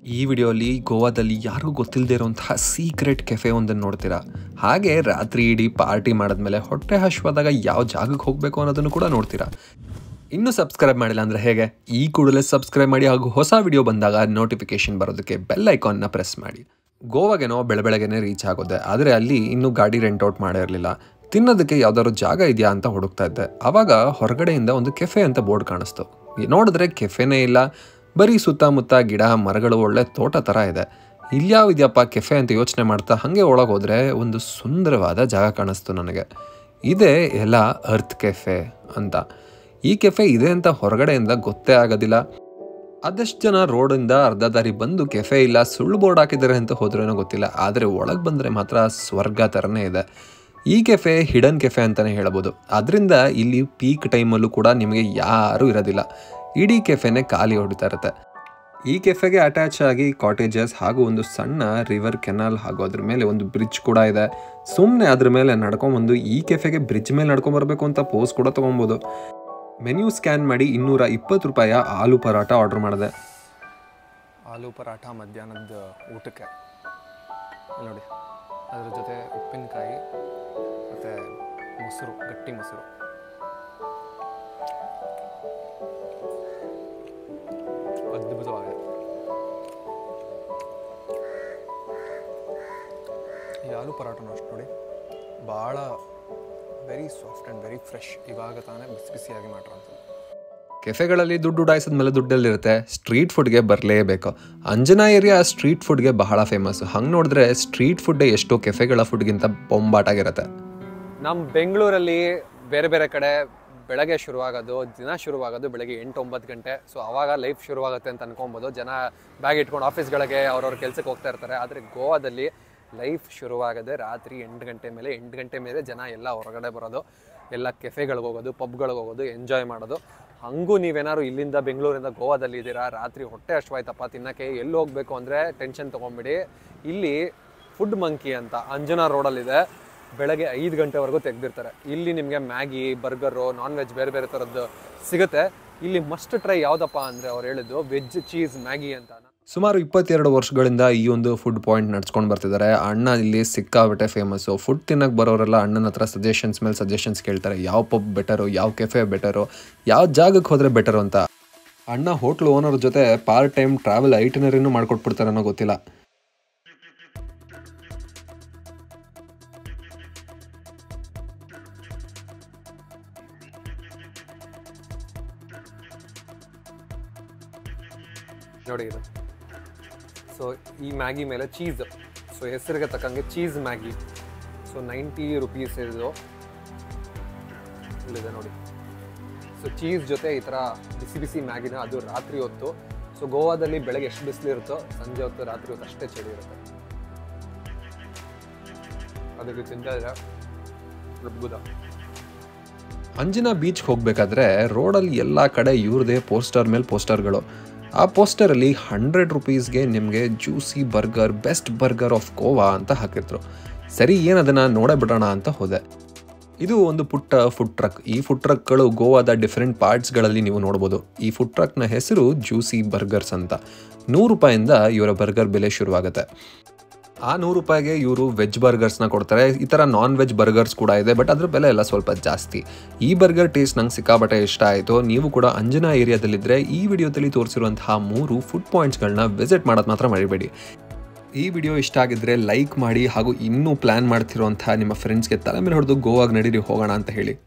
ಈ ವಿಡಿಯೋಲಿ ಗೋವಾದಲ್ಲಿ ಯಾರಿಗೂ ಗೊತ್ತಿಲ್ಲದೆ ಇರುವಂತಹ ಸೀಕ್ರೆಟ್ ಕೆಫೆ ಒಂದನ್ನು ನೋಡ್ತೀರಾ ಹಾಗೆ ರಾತ್ರಿ ಇಡೀ ಪಾರ್ಟಿ ಮಾಡಿದ್ಮೇಲೆ ಹೊಟ್ಟೆ ಹಶ್ವಾದಾಗ ಯಾವ ಜಾಗಕ್ಕೆ ಹೋಗಬೇಕು ಅನ್ನೋದನ್ನು ಕೂಡ ನೋಡ್ತೀರಾ ಇನ್ನೂ ಸಬ್ಸ್ಕ್ರೈಬ್ ಮಾಡಿಲ್ಲ ಅಂದರೆ ಹೇಗೆ ಈ ಕೂಡಲೇ ಸಬ್ಸ್ಕ್ರೈಬ್ ಮಾಡಿ ಹಾಗೂ ಹೊಸ ವಿಡಿಯೋ ಬಂದಾಗ ನೋಟಿಫಿಕೇಶನ್ ಬರೋದಕ್ಕೆ ಬೆಲ್ ಐಕಾನ್ನ ಪ್ರೆಸ್ ಮಾಡಿ ಗೋವಾಗೆನೋ ಬೆಳ ಬೆಳಗ್ಗೆನೆ ರೀಚ್ ಆಗೋದೆ ಆದರೆ ಅಲ್ಲಿ ಇನ್ನೂ ಗಾಡಿ ರೆಂಟ್ ಔಟ್ ಮಾಡಿರಲಿಲ್ಲ ತಿನ್ನೋದಕ್ಕೆ ಯಾವ್ದಾದ್ರು ಜಾಗ ಇದೆಯಾ ಅಂತ ಹುಡುಕ್ತಾ ಇದ್ದೆ ಆವಾಗ ಹೊರಗಡೆಯಿಂದ ಒಂದು ಕೆಫೆ ಅಂತ ಬೋರ್ಡ್ ಕಾಣಿಸ್ತು ನೋಡಿದ್ರೆ ಕೆಫೆನೇ ಇಲ್ಲ ಬರೀ ಸುತ್ತಮುತ್ತ ಗಿಡ ಮರಗಳು ಒಳ್ಳೆ ತೋಟ ಥರ ಇದೆ ಇಲ್ಯಾವ ಇದೆಯಪ್ಪ ಕೆಫೆ ಅಂತ ಯೋಚನೆ ಮಾಡ್ತಾ ಹಾಗೆ ಒಳಗೆ ಹೋದರೆ ಒಂದು ಸುಂದರವಾದ ಜಾಗ ಕಾಣಿಸ್ತು ನನಗೆ ಇದೇ ಎಲ್ಲ ಅರ್ತ್ ಕೆಫೆ ಅಂತ ಈ ಕೆಫೆ ಇದೆ ಅಂತ ಹೊರಗಡೆಯಿಂದ ಗೊತ್ತೇ ಆಗೋದಿಲ್ಲ ಅದಷ್ಟು ಜನ ರೋಡಿಂದ ಅರ್ಧ ದಾರಿ ಬಂದು ಕೆಫೆ ಇಲ್ಲ ಸುಳ್ಳು ಬೋರ್ಡ್ ಹಾಕಿದ್ದಾರೆ ಅಂತ ಹೋದ್ರೇನೋ ಗೊತ್ತಿಲ್ಲ ಆದರೆ ಒಳಗೆ ಬಂದರೆ ಮಾತ್ರ ಸ್ವರ್ಗ ಥರನೇ ಇದೆ ಈ ಕೆಫೆ ಹಿಡನ್ ಕೆಫೆ ಅಂತಲೇ ಹೇಳ್ಬೋದು ಅದರಿಂದ ಇಲ್ಲಿ ಪೀಕ್ ಟೈಮಲ್ಲೂ ಕೂಡ ನಿಮಗೆ ಯಾರೂ ಇರೋದಿಲ್ಲ ಇಡೀ ಕೆಫೆನೇ ಖಾಲಿ ಹೊಡಿತಾ ಇರುತ್ತೆ ಈ ಕೆಫೆಗೆ ಅಟ್ಯಾಚ್ ಆಗಿ ಕಾಟೇಜಸ್ ಹಾಗೂ ಒಂದು ಸಣ್ಣ ರಿವರ್ ಕೆನಾಲ್ ಹಾಗೂ ಅದ್ರ ಮೇಲೆ ಒಂದು ಬ್ರಿಡ್ಜ್ ಕೂಡ ಇದೆ ಸುಮ್ಮನೆ ಅದ್ರ ಮೇಲೆ ನಡ್ಕೊಂಬಂದು ಈ ಕೆಫೆಗೆ ಬ್ರಿಡ್ಜ್ ಮೇಲೆ ನಡ್ಕೊಂಬರ್ಬೇಕು ಅಂತ ಪೋಸ್ ಕೂಡ ತೊಗೊಬೋದು ಮೆನ್ಯೂ ಸ್ಕ್ಯಾನ್ ಮಾಡಿ ಇನ್ನೂರ ಇಪ್ಪತ್ತು ರೂಪಾಯ ಆಲೂ ಪರಾಟ ಆರ್ಡರ್ ಮಾಡಿದೆ ಆಲೂ ಪರಾಠ ಮಧ್ಯಾಹ್ನದ ಊಟಕ್ಕೆ ಇಲ್ಲಿ ನೋಡಿ ಅದ್ರ ಜೊತೆ ಉಪ್ಪಿನಕಾಯಿ ಮತ್ತು ಮೊಸರು ಗಟ್ಟಿ ಮೊಸರು ಅದ್ಭುತವಾಗಿದೆ ಈ ಆಲೂ ಪರಾಟನೂ ಅಷ್ಟು ನೋಡಿ ಭಾಳ very soft and very fresh ಇವಾಗ ತಾನೇ ಬಿಸಿ ಬಿಸಿಯಾಗಿ ಮಾಡಿರೋಂಥದ್ದು ಕೆಫೆಗಳಲ್ಲಿ ದುಡ್ಡು ಉಡಾಯಿಸಿದ ಮೇಲೆ ದುಡ್ಡಲ್ಲಿರುತ್ತೆ ಸ್ಟ್ರೀಟ್ ಫುಡ್ಗೆ ಬರಲೇಬೇಕು ಅಂಜನಾ ಏರಿಯಾ ಸ್ಟ್ರೀಟ್ ಫುಡ್ಗೆ ಬಹಳ ಫೇಮಸ್ ಹಂಗೆ ನೋಡಿದ್ರೆ ಸ್ಟ್ರೀಟ್ ಫುಡ್ಡೇ ಎಷ್ಟೋ ಕೆಫೆಗಳ ಫುಡ್ಗಿಂತ ಬೊಂಬಾಟಾಗಿರುತ್ತೆ ನಮ್ಮ ಬೆಂಗಳೂರಲ್ಲಿ ಬೇರೆ ಬೇರೆ ಕಡೆ ಬೆಳಗ್ಗೆ ಶುರುವಾಗೋದು ದಿನ ಶುರುವಾಗೋದು ಬೆಳಗ್ಗೆ ಎಂಟು ಒಂಬತ್ತು ಗಂಟೆ ಸೊ ಅವಾಗ ಲೈಫ್ ಶುರುವಾಗುತ್ತೆ ಅಂತ ಅನ್ಕೊಬೋದು ಜನ ಬ್ಯಾಗ್ ಇಟ್ಕೊಂಡು ಆಫೀಸ್ಗಳಿಗೆ ಅವ್ರವ್ರ ಕೆಲಸಕ್ಕೆ ಹೋಗ್ತಾ ಇರ್ತಾರೆ ಆದರೆ ಗೋವಾದಲ್ಲಿ ಲೈಫ್ ಶುರುವಾಗದೆ ರಾತ್ರಿ ಎಂಟು ಗಂಟೆ ಮೇಲೆ ಎಂಟು ಗಂಟೆ ಮೇಲೆ ಜನ ಎಲ್ಲ ಹೊರಗಡೆ ಬರೋದು ಎಲ್ಲ ಕೆಫೆಗಳಿಗೆ ಹೋಗೋದು ಪಬ್ಗಳಿಗೆ ಹೋಗೋದು ಎಂಜಾಯ್ ಮಾಡೋದು ಹಂಗೂ ನೀವೇನಾದ್ರು ಇಲ್ಲಿಂದ ಬೆಂಗಳೂರಿಂದ ಗೋವಾದಲ್ಲಿ ಇದ್ದೀರಾ ರಾತ್ರಿ ಹೊಟ್ಟೆ ಅಶ್ವಾಯ್ತಪ್ಪ ತಿನ್ನಕ್ಕೆ ಎಲ್ಲಿ ಹೋಗಬೇಕು ಅಂದರೆ ಟೆನ್ಷನ್ ತೊಗೊಂಬಿಡಿ ಇಲ್ಲಿ ಫುಡ್ ಮಂಕಿ ಅಂತ ಅಂಜನಾ ರೋಡಲ್ಲಿದೆ ಬೆಳಗ್ಗೆ ಐದು ಗಂಟೆವರೆಗೂ ತೆಗೆದಿರ್ತಾರೆ ಇಲ್ಲಿ ನಿಮಗೆ ಮ್ಯಾಗಿ ಬರ್ಗರು ನಾನ್ ವೆಜ್ ಬೇರೆ ಬೇರೆ ಥರದ್ದು ಸಿಗುತ್ತೆ ಇಲ್ಲಿ ಮಸ್ಟ್ ಟ್ರೈ ಯಾವುದಪ್ಪ ಅಂದರೆ ಅವ್ರು ಹೇಳಿದ್ದು ವೆಜ್ ಚೀಸ್ ಮ್ಯಾಗಿ ಅಂತ ಸುಮಾರು ಇಪ್ಪತ್ತೆರಡು ವರ್ಷಗಳಿಂದ ಈ ಒಂದು ಫುಡ್ ಪಾಯಿಂಟ್ ನಡ್ಸ್ಕೊಂಡು ಬರ್ತಿದ್ದಾರೆ ಅಣ್ಣ ಇಲ್ಲಿ ಸಿಕ್ಕಾಬಿಟ್ಟೆ ಫೇಮಸ್ಸು ಫುಡ್ ತಿನ್ನಕ್ಕೆ ಬರೋರೆಲ್ಲ ಅಣ್ಣನ ಹತ್ರ ಸಜೆಷನ್ಸ್ ಮೇಲೆ ಸಜೆಷನ್ಸ್ ಕೇಳ್ತಾರೆ ಯಾವ ಪಬ್ ಬೆಟರು ಯಾವ ಕೆಫೆ ಬೆಟರು ಯಾವ ಜಾಗಕ್ಕೆ ಹೋದರೆ ಬೆಟರು ಅಂತ ಅಣ್ಣ ಹೋಟ್ಲ್ ಓನರ್ ಜೊತೆ ಪಾರ್ಟ್ ಟೈಮ್ ಟ್ರಾವೆಲ್ ಐಟಿನರಿನೂ ಮಾಡ್ಕೊಟ್ಬಿಡ್ತಾರೆ ಅನ್ನೋ ಗೊತ್ತಿಲ್ಲ ನೋಡಿ ಇದು ಸೊ ಈ ಮ್ಯಾಗಿ ಮೇಲೆ ಚೀಸ್ ಸೊ ಹೆಸರಿಗೆ ತಕ್ಕಂಗೆ cheese Maggi so ninety rupees ಇದು ಇಲ್ಲಿದೆ ನೋಡಿ ಸೊ ಚೀಸ್ ಜೊತೆ ಈ ಥರ ಬಿಸಿ ಬಿಸಿ ಮ್ಯಾಗಿನ ಅದು ರಾತ್ರಿ ಹೊತ್ತು ಸೊ ಗೋವಾದಲ್ಲಿ ಬೆಳಗ್ಗೆ ಎಷ್ಟು ಬಿಸಿಲು ಇರುತ್ತೋ ಸಂಜೆ ಹೊತ್ತು ರಾತ್ರಿ ಹೊತ್ತು ಅಷ್ಟೇ ಚಳಿ ಇರುತ್ತೆ ಅದಕ್ಕೆ ತಿಂತಾ ಇದ್ರೆ ಅದ್ಭುತ ಅಂಜನಾ ಬೀಚ್ಗೆ ಹೋಗಬೇಕಾದ್ರೆ ರೋಡಲ್ಲಿ ಎಲ್ಲ ಕಡೆ ಇವ್ರದೇ ಪೋಸ್ಟರ್ ಮೇಲೆ ಪೋಸ್ಟರ್ಗಳು ಆ ಪೋಸ್ಟರಲ್ಲಿ ಹಂಡ್ರೆಡ್ ರುಪೀಸ್ಗೆ ನಿಮಗೆ juicy burger best burger of Goa ಅಂತ ಹಾಕಿದ್ರು ಸರಿ ಏನದನ್ನು ನೋಡೇ ಬಿಡೋಣ ಅಂತ ಹೋದೆ ಇದು ಒಂದು ಪುಟ್ಟ ಫುಡ್ ಟ್ರಕ್ ಈ ಫುಡ್ ಟ್ರಕ್ಗಳು ಗೋವಾದ ಡಿಫ್ರೆಂಟ್ ಪಾರ್ಟ್ಸ್ಗಳಲ್ಲಿ ನೀವು ನೋಡ್ಬೋದು ಈ ಫುಡ್ ಟ್ರಕ್ನ ಹೆಸರು ಜ್ಯೂಸಿ ಬರ್ಗರ್ಸ್ ಅಂತ ನೂರು ರೂಪಾಯಿಂದ ಇವರ ಬರ್ಗರ್ ಬೆಲೆ ಶುರುವಾಗುತ್ತೆ ಆ ನೂರು ರೂಪಾಯಿಗೆ ಇವರು ವೆಜ್ ಬರ್ಗರ್ಸ್ನ ಕೊಡ್ತಾರೆ ಈ ಥರ ನಾನ್ ವೆಜ್ ಬರ್ಗರ್ಸ್ ಕೂಡ ಇದೆ ಬಟ್ ಅದ್ರ ಬೆಲೆ ಎಲ್ಲ ಸ್ವಲ್ಪ ಜಾಸ್ತಿ ಈ ಬರ್ಗರ್ ಟೇಸ್ಟ್ ನಂಗೆ ಸಿಕ್ಕಾಪಟ್ಟೆ ಇಷ್ಟ ಆಯಿತು ನೀವು ಕೂಡ ಅಂಜನಾ ಏರಿಯಾದಲ್ಲಿದ್ದರೆ ಈ ವಿಡಿಯೋದಲ್ಲಿ ತೋರಿಸಿರುವಂತಹ ಮೂರು ಫುಡ್ ಪಾಯಿಂಟ್ಸ್ಗಳನ್ನ ವಿಸಿಟ್ ಮಾಡೋದು ಮಾತ್ರ ಮರಿಬೇಡಿ ಈ ವಿಡಿಯೋ ಇಷ್ಟ ಆಗಿದ್ರೆ ಲೈಕ್ ಮಾಡಿ ಹಾಗೂ ಇನ್ನೂ ಪ್ಲ್ಯಾನ್ ಮಾಡ್ತಿರುವಂತಹ ನಿಮ್ಮ ಫ್ರೆಂಡ್ಸ್ಗೆ ತಲೆ ಮೇಲೆ ಹೊಡೆದು ಗೋವಾಗ ನಡೀರಿ ಹೋಗೋಣ ಅಂತ ಹೇಳಿ